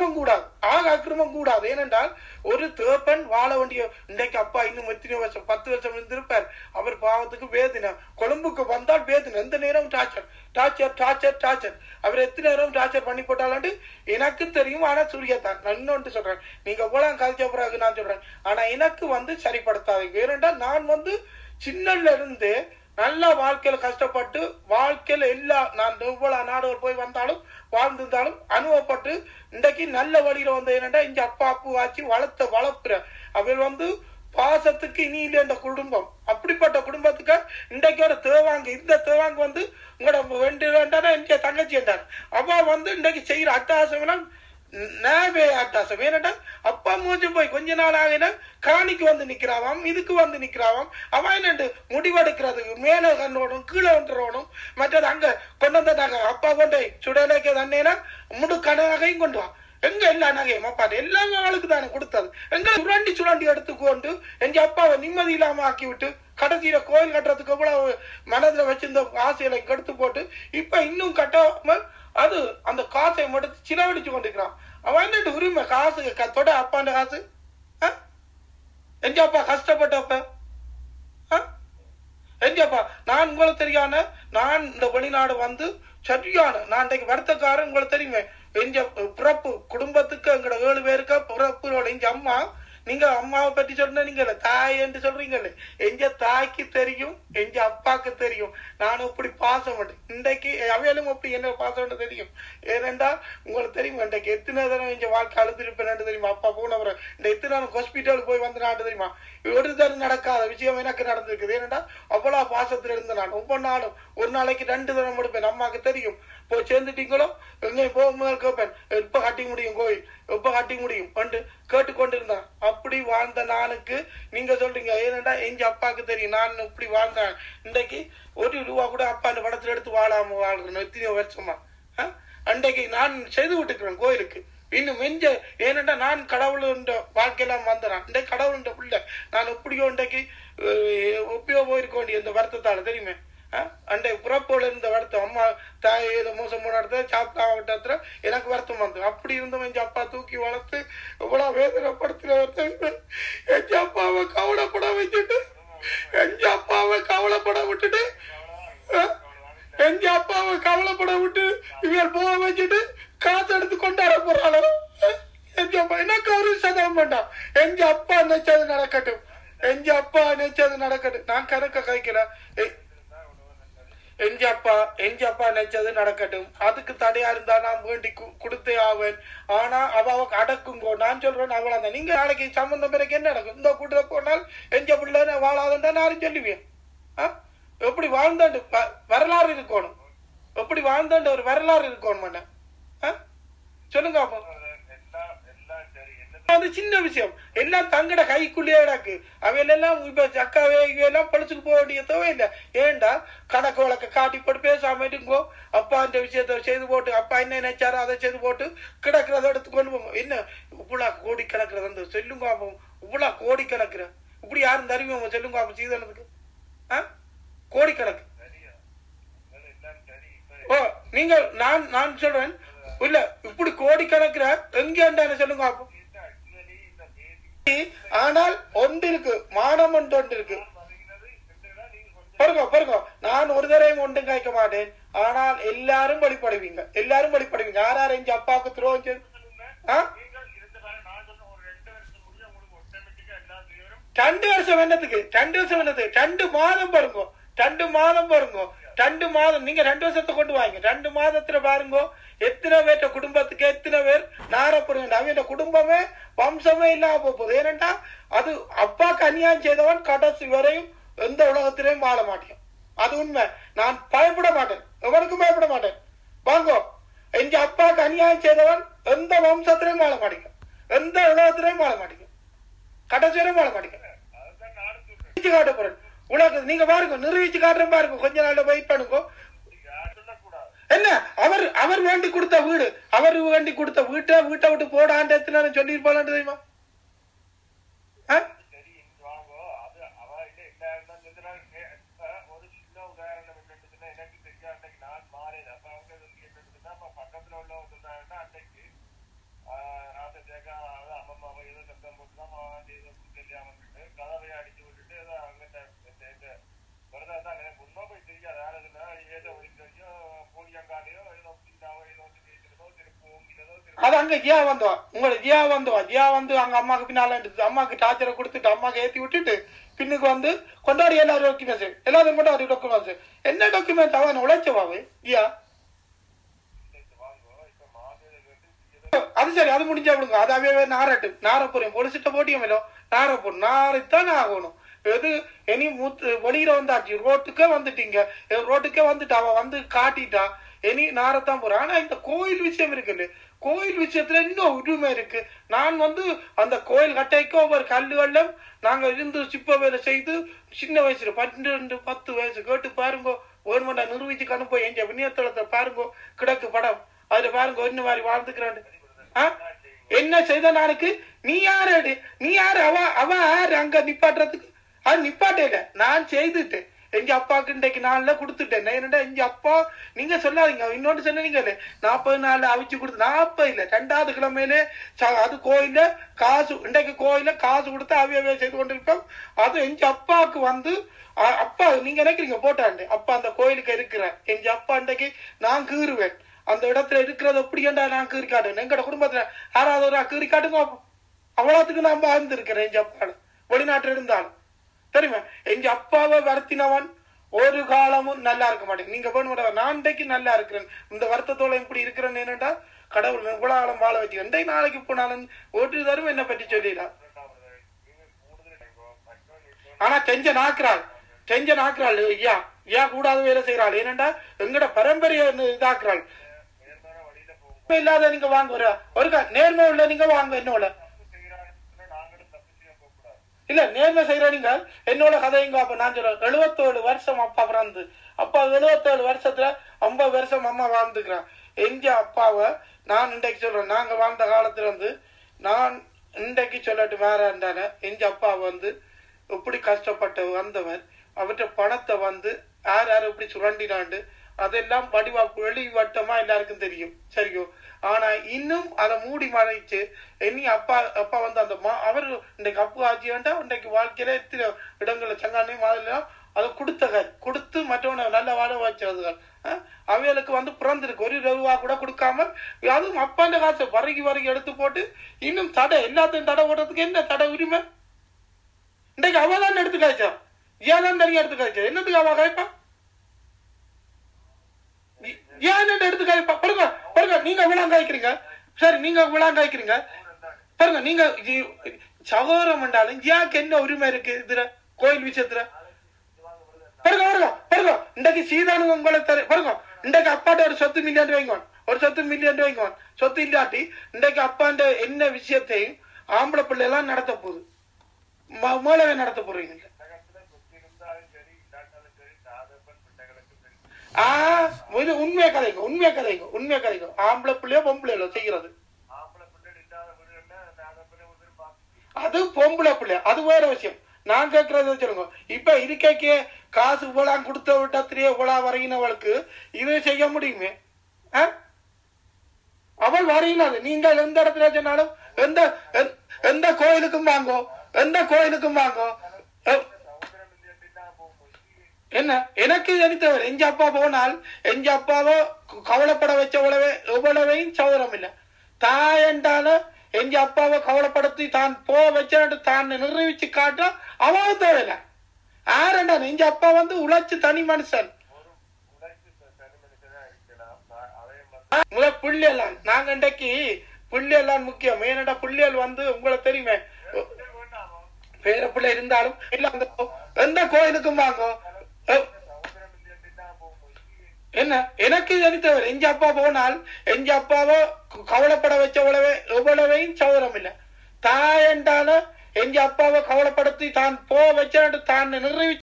அக்கிரமம் கூடாது ஆக அக்கிரமம் கூடாது ஏனென்றால் ஒரு தேப்பன் வாழ வேண்டிய இன்றைக்கு அப்பா இன்னும் எத்தனை வருஷம் பத்து வருஷம் இருந்திருப்பார் அவர் பாவத்துக்கு வேதனை கொழும்புக்கு வந்தால் வேதனை எந்த நேரம் டார்ச்சர் டார்ச்சர் டார்ச்சர் டார்ச்சர் அவர் எத்தனை நேரம் டார்ச்சர் பண்ணி போட்டாலாண்டு எனக்கு தெரியும் ஆனா சூரியத்தான் நான் இன்னொன்று சொல்றேன் நீங்க எவ்வளவு கழிச்ச பிறகு நான் சொல்றேன் ஆனா எனக்கு வந்து சரிப்படுத்தாதீங்க ஏனென்றால் நான் வந்து சின்னல இருந்து நல்ல வாழ்க்கையில கஷ்டப்பட்டு வாழ்க்கையில எல்லா நான் எவ்வளவு நாடுகள் போய் வந்தாலும் வாழ்ந்திருந்தாலும் அனுபவப்பட்டு இன்றைக்கு நல்ல வழியில வந்து என்னடா இங்க அப்பா அப்பு ஆச்சு வளர்த்த வளர்ப்புற அவர் வந்து பாசத்துக்கு இனி இல்லை இந்த குடும்பம் அப்படிப்பட்ட குடும்பத்துக்கு இன்றைக்கு ஒரு தேவாங்க இந்த தேவாங்க வந்து உங்களோட ரெண்டு வேண்டாம் என் தங்கச்சி என்றார் அவ வந்து இன்றைக்கு செய்யற அட்டாசம் எல்லாம் நாவே அட்டாசம் ஏனடா அப்பா மூஞ்சி போய் கொஞ்ச நாள் ஆகினா காணிக்கு வந்து நிக்கிறாவாம் இதுக்கு வந்து நிக்கிறாவாம் அவன் என்னண்டு முடிவெடுக்கிறதுக்கு மேல கண்ணோடும் கீழே வந்துடணும் மற்றது அங்க கொண்டு வந்தாங்க அப்பா கொண்டு போய் சுடலைக்கு தண்ணேனா முழு கன நகையும் கொண்டு வா எங்க எல்லா நகையும் அப்பா எல்லாம் ஆளுக்கு தானே கொடுத்தது எங்க சுரண்டி சுரண்டி எடுத்துக்கொண்டு எங்க அப்பாவை நிம்மதி இல்லாம ஆக்கி விட்டு கடைசியில கோயில் கட்டுறதுக்கு எவ்வளவு மனதுல வச்சிருந்த ஆசைகளை கெடுத்து போட்டு இப்ப இன்னும் கட்டாம அது அந்த காசை மட்டும் சிலவடிச்சு கொண்டிருக்கிறான் அவன் என்னட்டு உரிமை காசு க- தொட அப்பாண்ட காசு ஆ? எங்க அப்பா கஷ்டப்பட்டப்ப ஆ? எங்கப்பா நான் உங்களுக்கு தெரியான நான் இந்த வெளிநாடு வந்து சரியான நான் இன்றைக்கு வருத்தக்காரன் உங்களுக்கு தெரியுமே எங்க பிறப்பு குடும்பத்துக்கு எங்கட ஏழு பேருக்கா பிறப்புகளோட எங்க அம்மா நீங்க அம்மாவை பற்றி சொன்ன நீங்க தாய் என்று சொல்றீங்கல்ல எங்க தாய்க்கு தெரியும் எங்க அப்பாக்கு தெரியும் நான் இப்படி பாசம் மாட்டேன் இன்றைக்கு அவையிலும் அப்படி என்ன பாசம் தெரியும் ஏனென்றா உங்களுக்கு தெரியும் இன்றைக்கு எத்தனை தடவை எங்க வாழ்க்கை அழுத்திருப்பேன் தெரியுமா அப்பா போனவரை இந்த எத்தனை நாள் ஹாஸ்பிட்டலுக்கு போய் வந்து நான் தெரியுமா ஒரு தரம் நடக்காத விஷயம் எனக்கு நடந்திருக்குது ஏனென்றா அவ்வளவு பாசத்துல இருந்த நான் ஒவ்வொரு நாளும் ஒரு நாளைக்கு ரெண்டு தரம் எடுப்பேன் அம்மாக்கு தெரியும் போய் சேர்ந்துட்டீங்களோ எங்கே போகும்போது கேட்பேன் எப்ப கட்டி முடியும் கோயில் எப்ப கட்டி முடியும் என்று கேட்டுக்கொண்டிருந்தான் அப்படி வாழ்ந்த நானுக்கு நீங்க சொல்றீங்க ஏனென்றா எங்க அப்பாவுக்கு தெரியும் நான் இப்படி வாழ்ந்தேன் இன்றைக்கு ஒரு ரூபா கூட அப்பா அந்த படத்துல எடுத்து வாழாம வாழ்கிறேன் எத்தனையோ வருஷமா ஆ? அன்றைக்கு நான் செய்து விட்டுக்கிறேன் கோயிலுக்கு இன்னும் மெஞ்ச ஏனென்றா நான் கடவுள் வாழ்க்கையெல்லாம் வந்துடுறேன் இந்த கடவுள் பிள்ளை நான் எப்படியோ இன்றைக்கு அஹ், எப்பயோ போயிருக்க வேண்டிய இந்த வருத்தத்தால தெரியுமே ஆ? அண்டை புறப்போல இருந்த வருத்தம் அம்மா தாய் ஏதோ மோசம் போன இடத்துல சாப்பிட்டா இடத்துல எனக்கு வருத்தம் வந்து அப்படி இருந்தவன் எங்க அப்பா தூக்கி வளர்த்து இவ்வளவு வேதனைப்படுத்தின வருத்தம் எங்க அப்பாவை கவலைப்பட வச்சுட்டு எங்க அப்பாவை கவலைப்பட விட்டுட்டு ஆ? எங்க அப்பாவை கவலைப்பட விட்டு இவர் போக வச்சுட்டு காசு எடுத்து கொண்டாட போறாளோ எங்க அப்பா எனக்கு ஒரு சதம் வேண்டாம் எங்க அப்பா நினைச்சது நடக்கட்டும் எங்க அப்பா நினைச்சது நடக்கட்டும் நான் கணக்க கைக்கிறேன் எ- எங்க அப்பா எங்க அப்பா நினைச்சது நடக்கட்டும் அதுக்கு தடையா இருந்தா நான் வேண்டி கு- கொடுத்தே ஆவேன் ஆனா அவ அவ அடக்குங்கோ நான் சொல்றேன் அவ்வளவுதான் நீங்க நாளைக்கு சம்பந்தம் பிறகு என்ன நடக்கும் இந்த கூட்டுல போனால் எங்க பிள்ளை வாழாதண்டா நானும் சொல்லுவேன் ஆ? எப்படி வாழ்ந்தாண்டு வ- வரலாறு இருக்கணும் எப்படி வாழ்ந்தாண்டு ஒரு வரலாறு இருக்கணும் மண்ண சொல்லுங்க அப்போ அது சின்ன விஷயம் எல்லாம் தங்கட கைக்குள்ளேயே கிடக்கு அவையெல்லாம் இப்ப அக்காவே இவையெல்லாம் பழிச்சுக்கு போக வேண்டிய தேவையில்லை ஏண்டா கணக்கு வழக்க காட்டி போட்டு பேசாம இருங்கோ அப்பா இந்த விஷயத்த செய்து போட்டு அப்பா என்ன நினைச்சாரோ அதை செய்து போட்டு கிடக்கிறத எடுத்து கொண்டு போங்க என்ன இவ்வளவு கோடி கணக்குறது அந்த சொல்லுங்க அப்போ இவ்வளவு கோடி கணக்குற இப்படி யாரும் தருவீங்க சொல்லுங்க அப்போ சீதனத்துக்கு ஆ கோடிக்கணக்கு ஓ நீங்க நான் நான் சொல்றேன் இல்ல இப்படி கோடிக்கணக்குல எங்க சொல்லுங்க அப்போ ஆனால் ஒன்று இருக்கு மானம் ஒன்று ஒன்று இருக்கு பாருங்க பாருங்க நான் ஒரு தடவை ஒன்றும் கேட்க மாட்டேன் ஆனால் எல்லாரும் வழிபடுவீங்க எல்லாரும் வழிபடுவீங்க யார் யார் எங்க அப்பாவுக்கு துரோகம் செய்து ஆ? ரெண்டு வருஷம் என்னத்துக்கு ரெண்டு வருஷம் என்னத்துக்கு ரெண்டு மாதம் பாருங்க ரெண்டு மாதம் பாருங்க ரெண்டு மாதம் நீங்க ரெண்டு வருஷத்தை கொண்டு வாங்க ரெண்டு மாதத்துல பாருங்க எத்தனை பேர்ட்ட குடும்பத்துக்கு எத்தனை பேர் நாரப்படுங்க அவங்க குடும்பமே வம்சமே இல்லாம போக போகுது ஏனென்றா அது அப்பாக்கு அநியாயம் செய்தவன் கடைசி வரையும் எந்த உலகத்திலையும் வாழ மாட்டேன் அது உண்மை நான் பயப்பட மாட்டேன் எவனுக்கும் பயப்பட மாட்டேன் வாங்கோ எங்க அப்பாக்கு அநியாயம் செய்தவன் எந்த வம்சத்திலையும் வாழ மாட்டேங்க எந்த உலகத்திலையும் வாழ மாட்டேங்க கடைசி வரையும் வாழ மாட்டேங்க நிரூபிச்சு காட்ட போறேன் உலக நீங்க பாருங்க நிரூபிச்சு காட்டுறேன் பாருங்க கொஞ்ச நாள்ல வெயிட் பண்ணுங்க என்ன அவர் அவர் வேண்டி கொடுத்த வீடு அவர் வேண்டி கொடுத்த வீட்டை வீட்டை விட்டு போடான்னு எத்தனை நேரம் சொல்லியிருப்பாளான்னு தெரியுமா ஆ? பக்கத்துல உள்ளவங்க சொல்றாங்கன்னா அன்னைக்கு ஆஹ் அது அங்க ஜியா வந்தவா உங்களை ஜியா வந்தவா ஜியா வந்து அங்க அம்மாக்கு பின்னால இருந்துச்சு. அம்மாக்கு டார்ச்சரை கொடுத்துட்டு அம்மாக்கு ஏத்தி விட்டுட்டு பின்னுக்கு வந்து கொண்டாடி எல்லாரும் டாக்குமெண்ட்ஸ் எல்லாரும் கொண்டாடி டாக்குமெண்ட்ஸ் என்ன டாக்குமெண்ட் அவன் உழைச்சவாவே ஜியா அது சரி அது முடிஞ்சா விடுங்க அது அவையவே நாரட்டு நார போறேன் பொலிசிட்ட போட்டியமேலோ நார போடும் நாரைத்தான் ஆகணும் எது இனி மூத்து வெளியில வந்தாச்சு ரோட்டுக்கே வந்துட்டீங்க எ, ரோட்டுக்கே வந்துட்டா அவ வந்து காட்டிட்டா இனி நாரத்தான் போறேன் ஆனா இந்த கோயில் விஷயம் இருக்குல்ல கோயில் விஷயத்துல இன்னும் உரிமை இருக்கு நான் வந்து அந்த கோயில் கட்டைக்கு ஒவ்வொரு கல்லுகளிலும் நாங்க இருந்து சிப்ப வேலை செய்து சின்ன வயசுல பன்னெண்டு பத்து வயசு கேட்டு பாருங்க கவர்மெண்டா நிரூபிச்சு கணுப்போம் எங்க விநியோகத்தளத்தை பாருங்க கிடக்கு படம் அதுல பாருங்க என்ன மாதிரி வாழ்ந்துக்கிறான் ஆ? என்ன செய்த நாளைக்கு நீ யாரு நீ யாரு அவ அவ யாரு அங்க நிப்பாட்டுறதுக்கு அது நிப்பாட்டல நான் செய்துட்டேன் எங்க அப்பாவுக்கு இன்றைக்கு நாள்ல கொடுத்துட்டேன் என்னடா எங்க அப்பா நீங்க சொல்லாதீங்க இன்னொன்று சொன்னீங்க நாற்பது நாள்ல அவிச்சு கொடுத்து நாற்பது இல்ல ரெண்டாவது கிழமையிலே ச- அது கோயில்ல காசு இன்றைக்கு கோயில்ல காசு கொடுத்து அவியவே செய்து கொண்டிருக்கோம் அது எங்க அப்பாவுக்கு வந்து அ- அப்பா நீங்க நினைக்கிறீங்க போட்டாண்டு அப்பா அந்த கோயிலுக்கு இருக்கிறேன் எங்க அப்பா இன்றைக்கு நான் கீறுவேன் அந்த இடத்துல இருக்கிறது எப்படியாண்டா நான் கீறி காட்டுவேன் எங்கட குடும்பத்துல யாராவது ஒரு கீறி காட்டுங்க அவ்வளோத்துக்கு நான் வாழ்ந்திருக்கிறேன் எங்க அப்பா வெளிநாட்டுல இருந்தாலும் தெரியுமா எங்க அப்பாவை வருத்தினவன் ஒரு காலமும் நல்லா இருக்க மாட்டேன் நீங்க போன நான் இன்றைக்கு நல்லா இருக்கிறேன் இந்த வருத்தத்தோட இப்படி இருக்கிறேன்னு என்னடா கடவுள் இவ்வளவு காலம் வாழ வச்சு எண்டை நாளைக்கு போனாலும் ஓட்டு தரும் என்ன பற்றி சொல்லிடா ஆனா செஞ்ச நாக்குறாள் செஞ்ச நாக்குறாள் ஐயா ஐயா கூடாத வேலை செய்யறாள் ஏனண்டா எங்கட பரம்பரைய இதாக்குறாள் உண்மை இல்லாத நீங்க வாங்க ஒரு ஒருக்கா நேர்மை உள்ள நீங்க வாங்க என்னோட இல்ல நேர்மை செய்யற நீங்க என்னோட கதைங்க அப்ப நான் சொல்றேன் எழுபத்தேழு வருஷம் அப்பா பிறந்து அப்பா எழுபத்தேழு வருஷத்துல ஐம்பது வருஷம் அம்மா வாழ்ந்துக்கிறான் எங்க அப்பாவை நான் இன்றைக்கு சொல்றேன் நாங்க வாழ்ந்த காலத்துல வந்து நான் இன்றைக்கு சொல்லட்டு வேற இருந்தானே எங்க அப்பா வந்து எப்படி கஷ்டப்பட்டு வந்தவர் அவற்றை பணத்தை வந்து யார் யார் எப்படி சுரண்டினாண்டு அதெல்லாம் வடிவா வெளி வட்டமா எல்லாருக்கும் தெரியும் சரியோ ஆனா இன்னும் அதை மூடி மறைச்சு இனி அப்பா அப்பா வந்து அந்த மா அவர் இன்றைக்கு அப்பு ஆட்சி வேண்டாம் இன்றைக்கு வாழ்க்கையில எத்தனை இடங்கள்ல சங்கானே மாதிரிலாம் அதை கொடுத்தகள் கொடுத்து மற்றவனை நல்ல வாழ வச்சதுகள் அஹ், அவைகளுக்கு வந்து பிறந்திருக்கு ஒரு ரூபா கூட கொடுக்காம அதுவும் அப்பாண்ட காசை வரைகி வரைகி எடுத்து போட்டு இன்னும் தடை எல்லாத்தையும் தடை போடுறதுக்கு என்ன தடை உரிமை இன்றைக்கு அவ தான் எடுத்து காய்ச்சா ஏன் தான் தனியா எடுத்து காய்ச்சா என்னத்துக்கு அவ காய்ப்பா ஏன் எடுத்து காய்ப்பா பாருங்க பாருங்க நீங்க விழா காய்க்கிறீங்க சரி நீங்க விழா காய்க்கிறீங்க பாருங்க நீங்க இ- சகோதரம் என்றாலும் ஏக்கு என்ன உரிமை இருக்கு இதுல கோயில் விஷயத்துல பாருங்க பாருங்க பாருங்க இன்றைக்கு சீதானு உங்களை தர பாருங்க இன்றைக்கு அப்பாட்ட ஒரு சொத்து மில்லியன் வைங்க ஒரு சொத்து மில்லியன் வைங்க சொத்து இல்லாட்டி இன்றைக்கு அப்பாண்ட என்ன விஷயத்தையும் ஆம்பளை பிள்ளை எல்லாம் நடத்த போகுது ம- மூலவே நடத்த போறீங்க ஆ இது உண்மையா கதைங்க உண்மையா கதைங்க உண்மையா கதைங்க ஆம்பளை பிள்ளையோ பொம்பளையோ செய்யறது அது பொம்பளை பிள்ளை அது வேற விஷயம் நான் கேட்கறத சொல்லுங்க இப்ப இருக்கைக்கு காசு இவ்வளவு கொடுத்த விட்டத்திலேயே இவ்வளவு வரையினவளுக்கு இது செய்ய முடியுமே ஆ? அவள் வரையினது நீங்கள் எந்த இடத்துல சொன்னாலும் எந்த எந்த- எந்த கோயிலுக்கும் வாங்கோ எந்த கோயிலுக்கும் வாங்கோ எ- என்ன எனக்கு நினைத்தவர் எங்க அப்பா போனால் எங்க அப்பாவோ க- கவலைப்பட வச்ச உழவே எவ்வளவையும் சௌரம் இல்ல தாயண்டால எங்க அப்பாவை கவலைப்படுத்தி தான் போ வச்சு தான் நிரூபிச்சு காட்ட அவன் தேவையில்ல ஆரண்டா எங்க அப்பா வந்து உழைச்சு தனி மனுஷன் முத புள்ளியெல்லாம் நாங்க இன்றைக்கு புள்ளியெல்லாம் முக்கியம் ஏனடா புள்ளியல் வந்து உங்களுக்கு தெரியுமே பேர பிள்ளை இருந்தாலும் இல்ல அந்த எந்த கோயிலுக்கும் வாங்க எ- என்ன எனக்கு தெரிந்தவர் எங்க அப்பா போனால் எங்க அப்பாவோ க- கவலைப்பட வச்ச உழவே எவ்வளவையும் சௌரம் இல்ல தாயண்டால எங்க அப்பாவை கவலைப்படுத்தி தான் போ வச்சு தான் நிரூபிச்சு